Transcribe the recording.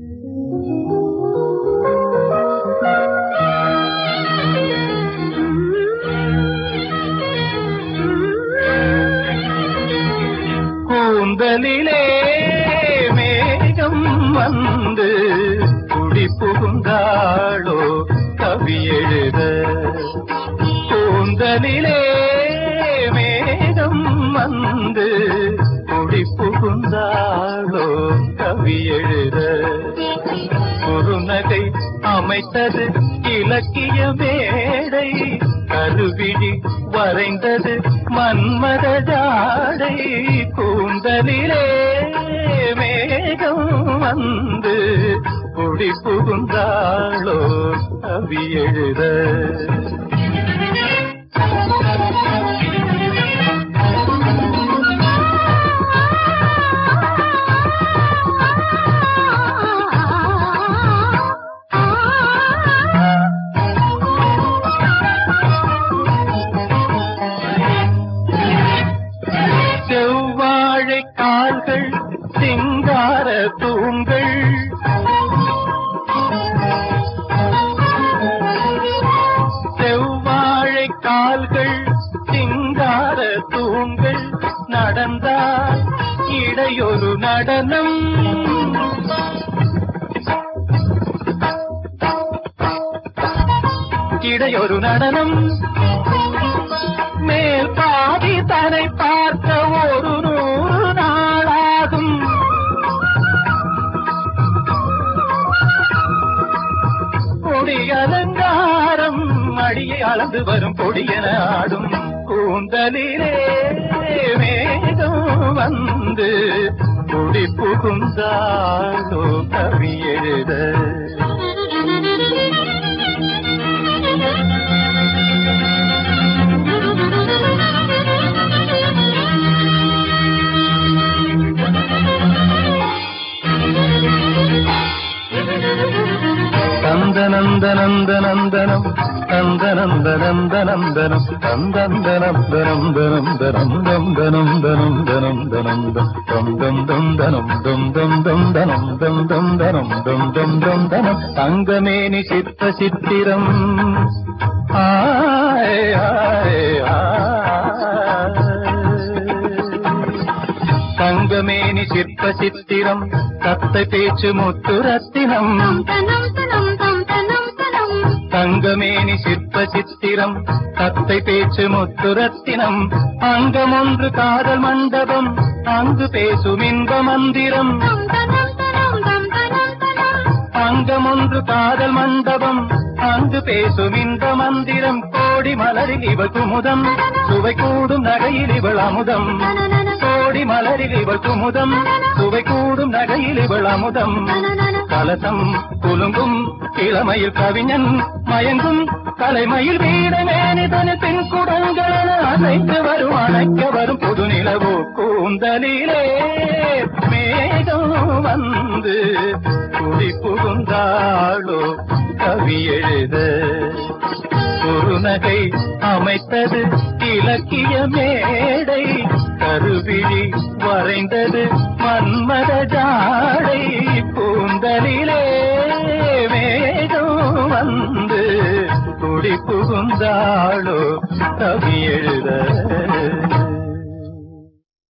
கூந்தலிலே மேகம் வந்து குடி புகுந்தாளோ கவி எழுத கூந்தலிலே மேகம் வந்து குடி புகுந்தாளோ கவி எழுத குறுநகை அமைத்தது இலக்கிய மேடை கருவிழி வரைந்தது மன்மத ஜாடை கூந்தலிலே மேகம் வந்து குடி புகுந்தாளோ கவி எழுத செவ்வாழை கால்கள் சிங்கார தூண்கள் செவ்வாழை கால்கள் சிங்கார தூண்கள் நடந்தால் இடையொரு நடனம் இடையொரு நடனம் மேல் பாதி தனை பார்க்க ஒரு நூறு நாளாகும் கொடி அலங்காரம் அடியை அளந்து வரும் கொடியன ஆடும் கூந்தலிலே மேகம் வந்து குடி புகுந்தாலோ கவி எழுத நந்தனந்தனந்தனந்தனம் நந்தனந்தனந்தனந்தனம் நந்தனந்தனந்தனந்தனம் தங்கமேனி சித்த சித்திரம் ஆய் ஆய் ஆய் தங்கமேனி சிற்ப சித்திரம் தத்தை பேச்சு முத்து ரத்தினம் தங்கமேனி சிற்ப சித்திரம் தத்தை பேச்சு முத்து ரத்தினம் அங்கம் ஒன்று காதல் மண்டபம் அங்கு பேசும் இன்ப மந்திரம் அங்கம் ஒன்று காதல் மண்டபம் அங்கு பேசும் இன்ப மந்திரம் கோடி மலரில் இவள் குமுதம் சுவை கூடும் நகையில் இவள் அமுதம் கோடி மலரில் இவள் குமுதம் சுவை கூடும் நகையில் இவள் அமுதம் கலசம் குலுங்கும் இளமையில் கவிஞன் மயங்கும் கலைமயில் வீடமேனிதனு பெண் குடங்கள் அழைத்து வரும் அழைக்க வரும் புது நிலவோ கூந்தலிலே மேகம் வந்து குடி புகுந்தாளோ கவி எழுத குறுநகை அமைத்தது இலக்கிய மேடை கருவிழி வரைந்தது மன்மத ஜாடை பூந்தலிலே மேகம் வந்து குடி புகுந்தாளோ கவி எழுத